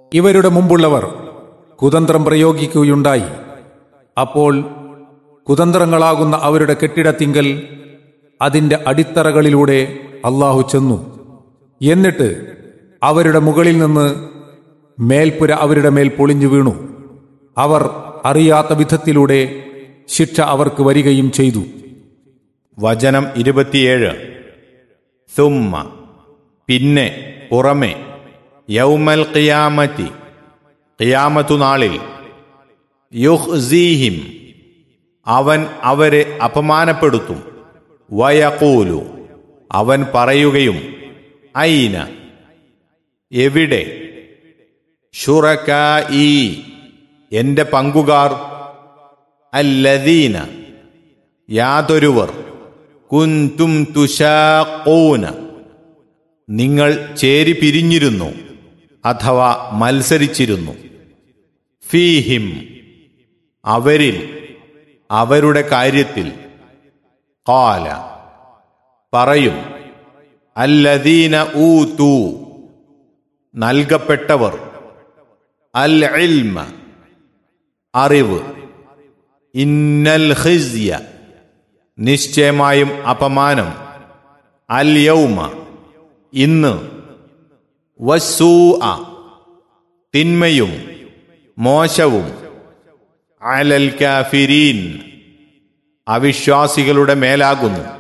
ഇവരുടെ മുമ്പുള്ളവർ കുതന്ത്രം പ്രയോഗിക്കുകയുണ്ടായി അപ്പോൾ കുതന്ത്രങ്ങളാകുന്ന അവരുടെ കെട്ടിടത്തിങ്കൽ അതിന്റെ അടിത്തറകളിലൂടെ അള്ളാഹു ചെന്നു എന്നിട്ട് അവരുടെ മുകളിൽ നിന്ന് മേൽപ്പുര അവരുടെ മേൽ പൊളിഞ്ഞു വീണു അവർ അറിയാത്ത വിധത്തിലൂടെ ശിക്ഷ അവർക്ക് വരികയും ചെയ്തു വചനം ഇരുപത്തിയേഴ് സുമ്മ പിന്നെ പുറമെ യൗമൽ ഖിയാമത്തി ഖിയാമത്തു നാളിൽ യുഹ്സീഹിം അവൻ അവരെ അപമാനപ്പെടുത്തും വയക്കൂലു അവൻ പറയുകയും ഐന എവിടെ ഷുറക്കായി എന്റെ പങ്കുകാർ അല്ലദീന യാതൊരുവർ കുന്തും തുഷാക്കൂന നിങ്ങൾ ചേരി പിരിഞ്ഞിരുന്നു അഥവാ മത്സരിച്ചിരുന്നു ഫീഹിം അവരിൽ അവരുടെ കാര്യത്തിൽ കാല പറയും അല്ലദീന ഊതൂ നൽകപ്പെട്ടവർ അൽ ഇൽമ അറിവ് ഇന്നൽ ഖിസ്യ നിശ്ചയമായും അപമാനം അൽ യൗമ ഇന്ന് വസൂ തിന്മയും മോശവും അലൽ കാഫിരീൻ അവിശ്വാസികളുടെ മേലാകുന്നു